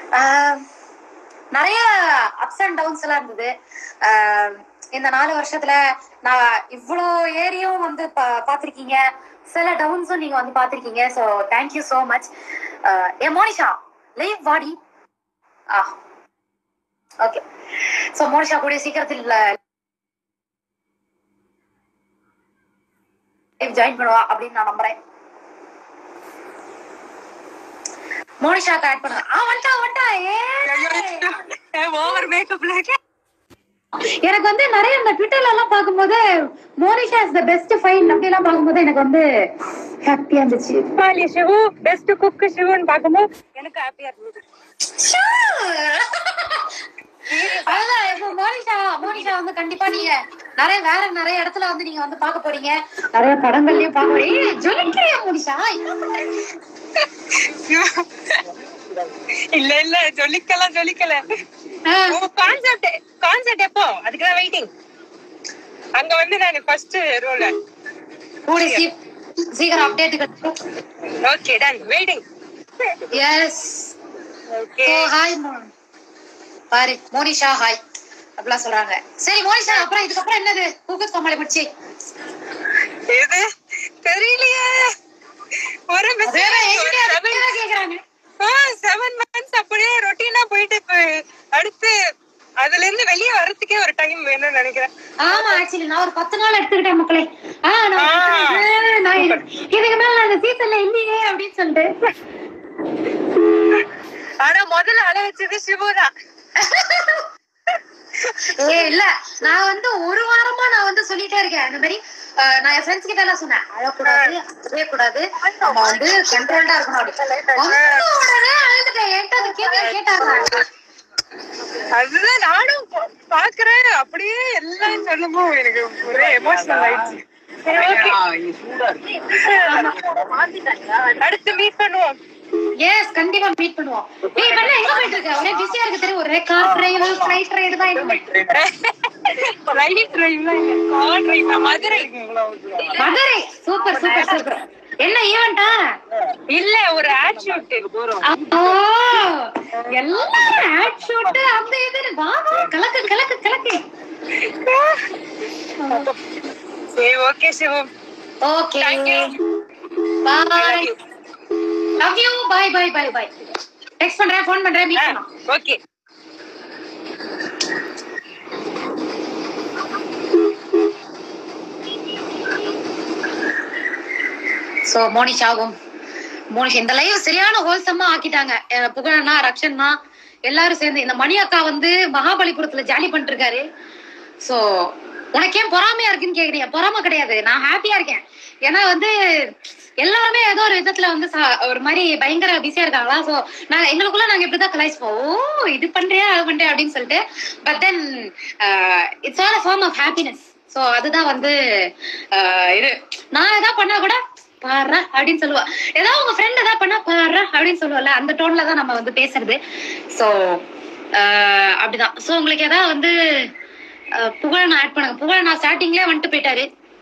ஆஹ் நிறைய ups and downs எல்லாம் இருந்தது ஆஹ் இந்த நாலு வருஷத்துல நான் இவ்வளோ ஏரியும் வந்து பா- பார்த்திருக்கீங்க சில டவுன்ஸும் நீங்க வந்து பார்த்திருக்கீங்க ஸோ தேங்க்யூ ஸோ மச் ஏ மோனிஷா லைவ் வாடி ஆ ஓகே ஸோ மோனிஷா கூடிய சீக்கிரத்தில் ஜாயின் பண்ணுவா அப்படின்னு நான் நம்புறேன் மோனிஷாக்கு ஆட் பண்ணுங்க ஆ வந்துட்டா வந்துட்டா ஏ ஓவர் மேக்கப்ல எனக்கு வந்து நிறைய இந்த ட்விட்டர்ல எல்லாம் பார்க்கும்போது Monisha is the best fine அப்படி எல்லாம் பார்க்கும்போது எனக்கு வந்து ஹாப்பியா இருந்துச்சு பாலி சிவு பெஸ்ட் குக் சிவுன்னு பார்க்கும்போது எனக்கு ஹாப்பியா இருந்தது அதான் இப்போ மோனிஷா மோனிஷா வந்து கண்டிப்பா நீங்க நிறைய வேற நிறைய இடத்துல வந்து நீங்க வந்து பார்க்க போறீங்க நிறைய படங்கள்லயும் பார்க்க போறீங்க ஏய், ஜொலிக்கிறியா மோனிஷா என்ன பண்ற? இல்ல இல்ல ஜொலிக்கலாம் ஜொலிக்கல ஆ, கான்செப்ட் கான்செப்ட் எப்போ அதுக்குதான் வெயிட்டிங் அங்க வந்து நான் ஃபர்ஸ்ட் ரோல கூடி சீ- சீக்கிரம் update okay done waiting yes okay oh hi பாரு மோனிஷா ஹாய் அப்படிலாம் சொல்றாங்க சரி மோனிஷா அப்புறம் இதுக்கப்புறம் என்னது கூக்கத் கோமாளி முடிச்சு எது தெரியலையே ஒரு அதே என்கிட்ட அதை கேக்குறாங்க செவன் மந்த்ஸ் அப்படியே ரொட்டீனா போயிட்டு இப்ப அடுத்து அதுல இருந்து வெளியே வர்றதுக்கே ஒரு டைம் வேணும்னு நினைக்கிறேன் ஆமா ஆக்சுவலி நான் ஒரு பத்து நாள் எடுத்துக்கிட்டேன் மக்களே ஆ நான் ஆ. எடுத்துக்கிட்டேன். நான் இது- இதுக்கு மேல நான் அந்த சீசன்ல இல்லையே அப்படின்னு சொல்லிட்டு ஆனா முதல்ல அழ வச்சது சிவதான் ஏ இல்ல நான் வந்து ஒரு வாரமா நான் வந்து சொல்லிட்டே இருக்கேன் இந்த மாதிரி அஹ், நான் என் ஃப்ரெண்ட்ஸ் கிட்ட எல்லாம் சொன்னேன் அழக்கூடாது அழவே கூடாது நம்ம வந்து கண்ட்ரோல்டா இருக்கணும் அப்படி வந்த உடனே அழுதுட்டேன் என்கிட்ட அந்த கேள்வி கேட்டாங்க அதுதான் நானும் பா- பாக்குறேன் அப்படியே எல்லாம் சொல்லும்போது எனக்கு ஒரே எமோஷனல் ஆயிடுச்சு சரி, okay. அடுத்து மீட் பண்ணுவோம் எஸ் கண்டிப்பா மீட் பண்ணுவோம் ஏய் பண்ண எங்க போயிட்டு இருக்க ஒரே பிஸியா இருக்கு தெரியும் ஒரே கார் டிரைவ் ஃபிளைட் ரைடு தான் இருக்கு ரைட் டிரைவ்லாம் இல்ல car drive Madurai Madurai super super super என்ன ஈவெண்டா இல்ல ஒரு ஆட் ஷூட் ஓ எல்லாரும் ஆட் ஷூட் அந்த இது வா வா கலக்கு கலக்கு கலக்கு சரி okay Shivam okay Thank you. Bye love you bye bye bye bye text பண்றேன் ஃபோன் பண்றேன் மீட் பண்ணலாம் ஓகே சோ மோனிஷாவும் மோனிஷா இந்த லைவ் சரியான ஹோல்சமா ஆக்கிட்டாங்க அஹ் புகழண்ணா ரக்ஷன்னா எல்லாரும் சேர்ந்து இந்த மணி அக்கா வந்து மகாபலிபுரத்துல ஜாலி பண்ணிட்டு இருக்காரு சோ உனக்கு ஏன் பொறாமையா இருக்குன்னு கேக்குறீங்க பொறாமை கிடையாது நான் ஹாப்பியா இருக்கேன் ஏன்னா வந்து எல்லாருமே ஏதோ ஒரு விதத்துல வந்து சா- ஒரு மாதிரி பயங்கர பிஸியா இருக்காங்களா சோ நான் எங்களுக்குள்ள நாங்க இப்படிதான் கலாய்ச்சிப்போம் ஓ இது பண்றியா அது பண்றியா அப்படின்னு சொல்லிட்டு but then it's all form of happiness so அதுதான் வந்து ஆஹ் இது நான் ஏதாவது பண்ணா கூட பாரு அப்படின்னு சொல்லுவா ஏதாவது உங்க ஃப்ரெண்ட் ஏதாவது பண்ணா பாரு அப்படின்னு சொல்லுவல அந்த டோன்ல தான் நம்ம வந்து பேசுறது சோ அப்படிதான் சோ உங்களுக்கு ஏதாவது வந்து ஆஹ் புகழ நான் ஆட் பண்ணுங்க புகழ நான் ஸ்டார்டிங்லயே வந்துட்டு போயிட்டாரு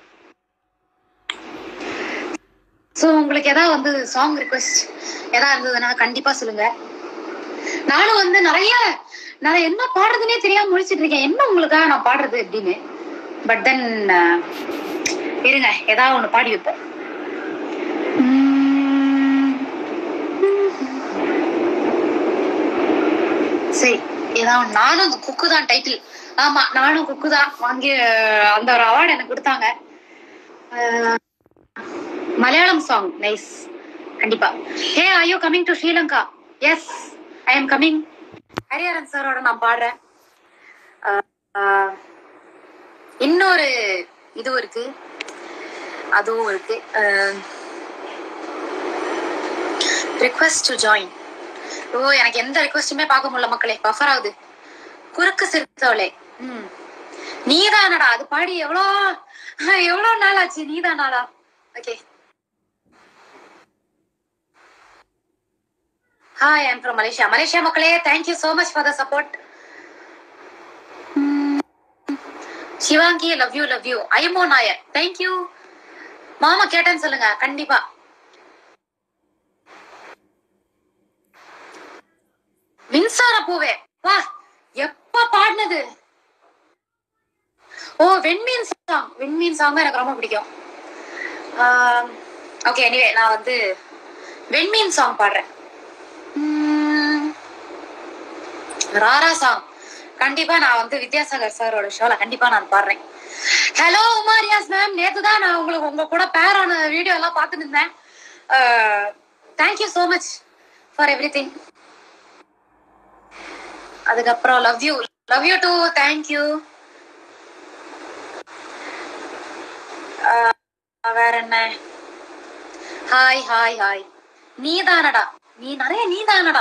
சோ உங்களுக்கு ஏதாவது வந்து சாங் ரிக்வெஸ்ட் ஏதாவது இருந்ததுன்னா கண்டிப்பா சொல்லுங்க நானும் வந்து நிறைய நான் என்ன பாடுறதுனே தெரியாம முழிச்சிட்டு இருக்கேன் என்ன உங்களுக்காக நான் பாடுறது அப்படின்னு பட் தென் இருங்க ஏதாவது ஒண்ணு பாடி வைப்போம் உம். சரி ஏதாவது ஒண்ணு. நானும் குக்கு தான் டைட்டில் ஆமா நானும் குக்கு தான் வாங்கி அஹ், அந்த ஒரு அவார்டு எனக்கு கொடுத்தாங்க அஹ், மலையாளம் சாங் நைஸ் கண்டிப்பா hey I you coming to Sri Lanka yes I am coming Hariharan சாரோட நான் பாடுறேன் அஹ், அஹ், இன்னொரு இதுவும் இருக்கு அதுவும் இருக்கு ரிக்வெஸ்ட் டு ஜாயின் ஓ எனக்கு எந்த ரிக்வெஸ்ட்டுமே பார்க்க முடியல மக்களே பஃபர் ஆகுது குறுக்கு சிரித்தவளே ம் நீதானடா அது பாடி எவ்வளோ எவ்வளோ நாள் ஆச்சு நீதானாடா okay hi I'm from Malaysia Malaysia மக்களே thank you so much for the support Shivangi love you love you ஐமோ நாயர் தேங்க்யூ மாமா கேட்டேன்னு சொல்லுங்க கண்டிப்பா மின்சார பூவே வா எப்ப பாடினது ஓ வெண்மீன் சாங் வெண்மீன் சாங் எனக்கு ரொம்ப பிடிக்கும் ஓகே எனிவே நான் வந்து வெண்மீன் சாங் பாடுறேன் உம், ராரா சாங் கண்டிப்பா நான் வந்து வித்யாசாகர் சாரோட ஷோல கண்டிப்பா நான் பாடுறேன் ஹலோ உமாரியாஸ் மேம் நேத்து தான் நான் உங்களுக்கு உங்க கூட பேரான வீடியோ எல்லாம் பார்த்துட்டு இருந்தேன் thank you so much for everything அதுக்கப்புறம் love you love you too thank you வேற என்ன ஹாய் ஹாய் ஹாய் நீ தானடா நீ நிறைய நீ தானடா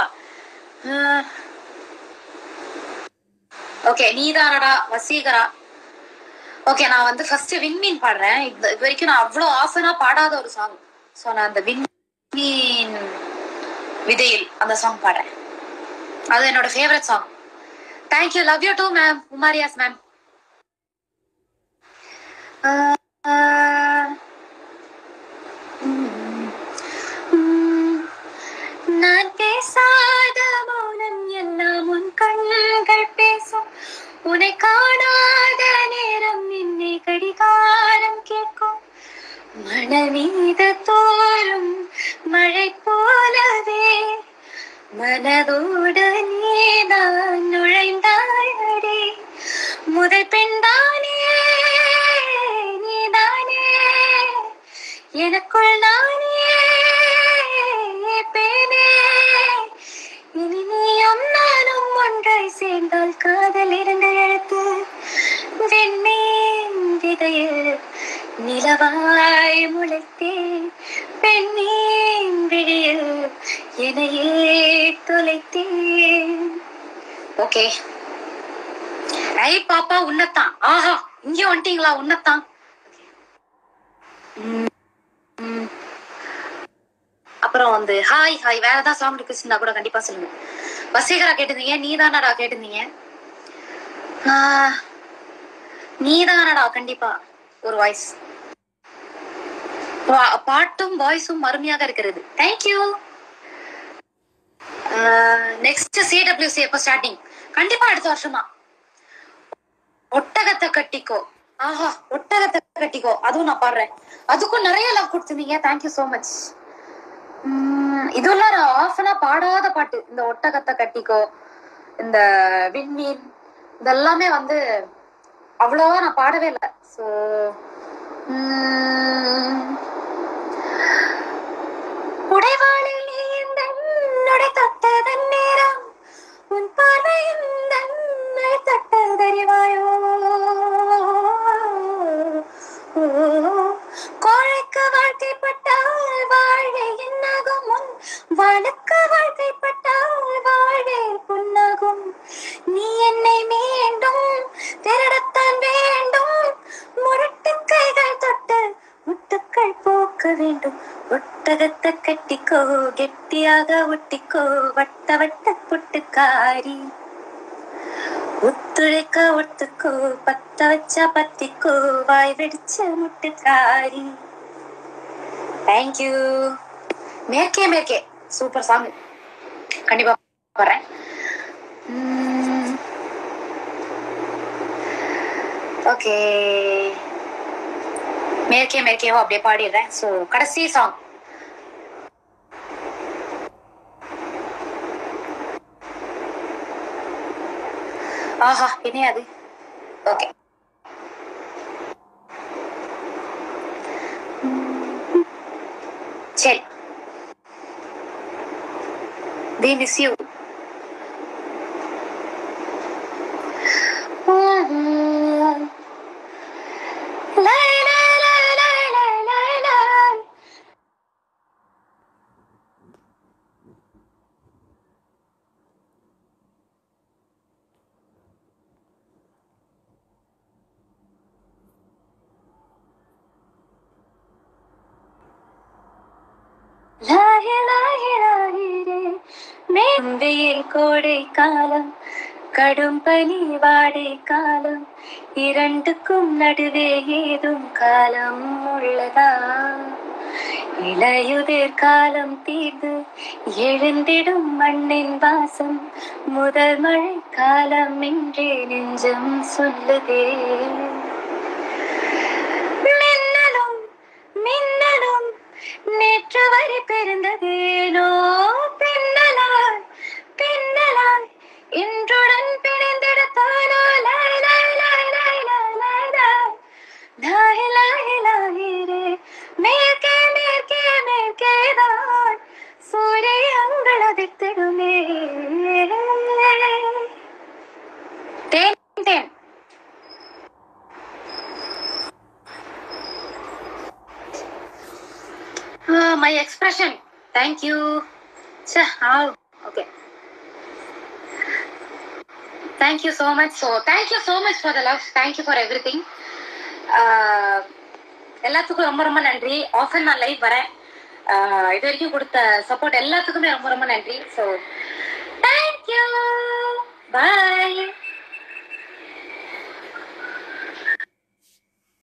ஓகே நீ தானடா வசீகரா ஓகே நான் வந்து ஃபர்ஸ்ட் விண்மீன் பாடுறேன் இது இது வரைக்கும் நான் அவ்வளோ ஆசனா பாடாத ஒரு சாங் ஸோ நான் அந்த விண்மீன் விதையில் அந்த சாங் பாடுறேன் அது என்னோட favourite song thank you love you too ma'am Uma Riyaz ma'am நான் பேசாத மௌனம் எல்லாம் உன் கண்கள் பேசும் உன்னை காணாத நேரம் என்னை கடிகாரம் கேட்கும் மணல் மீது தோறும் மழை போலவே மனதோடு நீதான் நுழைந்தாயடே முதல் பெண்தானே நீதானே எனக்குள் நானே பேனே இனி நீயும் நானும் ஒன்றாய் சேர்ந்தால் காதல் இரண்டு எழுத்து வெண்ணேன் விதையில் நிலவாய் முளைத்தேன் பெண்ணேன் விழியில் என்னையே தொலைத்தேன் ஓகே ஐ பாப்பா உன்னத்தான் ஆஹா இங்க வந்துட்டீங்களா உன்னத்தான் உம், உம். அப்புறம் வந்து ஹாய் ஹாய் வேற ஏதாவது சாங் ரிக்வெஸ்ட் கூட கண்டிப்பா சொல்லுங்க வசீகரா கேட்டிருந்தீங்க நீதானடா கேட்டிருந்தீங்க ஆஹ், நீதானடா கண்டிப்பா ஒரு வாய்ஸ் பாட்டும் வாய்ஸும் அருமையாக இருக்கிறது தேங்க்யூ நெக்ஸ்ட் சிடபிள்யூசி எப்போ ஸ்டார்டிங் கண்டிப்பா அடுத்த வருஷம் தான் ஒட்டகத்தை கட்டிக்கோ ஆஹா ஒட்டகத்தை கட்டிக்கோ அதுவும் நான் பாடுறேன் அதுக்கும் நிறைய லவ் கொடுத்துருந்தீங்க தேங்க்யூ சோ மச் இதெல்லாம் நான் ஆஃபனா பாடாத பாட்டு இந்த ஒட்டகத்தை கட்டிக்கோ இந்த விண்மீன் இதெல்லாமே வந்து அவ்வளவா நான் பாடவே இல்லை ஸோ உடைவாளில் நீ இந்த உன்னுடை தொட்டதன் நேரம் உன் பார்வையும் தன்னை தொட்டதறிவாயோ கோழைக்கு வாழ்க்கைப்பட்டால் வாழை என்னாகும் முன் வானுக்கு வாழ்க்கைப்பட்டால் வாழை புண்ணாகும் நீ என்னை மீண்டும் திருடத்தான் வேண்டும் முரட்டு கைகள் தொட்டு முட்டுக்கள் போக்க வேண்டும் ஒட்டகத்தை கட்டிக்கோ கெட்டியாக ஒட்டிக்கோ வட்ட வட்ட புட்டுக்காரி ஒத்துழைக்க ஒத்துக்கோ பத்த வச்சா பத்திக்கோ வாய் வெடிச்ச முட்டுக்காரி தேங்க்யூ மேற்கே மேற்கே சூப்பர் சாங் கண்டிப்பா வரேன் ஓகே மேற்கே மேற்கேவோ அப்படியே பாடிடுறேன் ஸோ கடைசி சாங் ஆஹா என்ன அது ஓகே சரி they miss you La la la la la la la லாஹி லாஹி லாஹிரே மேம் வெயில் கோடை காலம் கடும் பனி வாடை காலம் இரண்டுக்கும் நடுவே ஏதும் காலம் உள்ளதா இளையுதிர் காலம் தீர்ந்து எழுந்திடும் மண்ணின் வாசம் முதல் மழை காலம் என்றே நெஞ்சம் சொல்லுதே மின்னலும் மின்னலும் நேற்று வரை பிறந்ததேனோ பின்னலாய் பின்னலாய் இன்றுடன் பிணைந்தெடுத்தானோ லாய் லாய் லாய் லாய் லாய் லாய் லாய் லாய் லாய் லாய் ரே மேற்கே மேற்கே மேற்கேதான் சூரியங்கள் அதிர்த்திடுமே தேன் தேன் my expression thank you okay thank you so much so thank you so much for the love thank you for everything எல்லாத்துக்கும் ரொம்ப ரொம்ப நன்றி ஆஃபர் நான் லைவ் வரேன் ஆஹ் இது வரைக்கும் கொடுத்த சப்போர்ட் எல்லாத்துக்குமே ரொம்ப ரொம்ப நன்றி ஸோ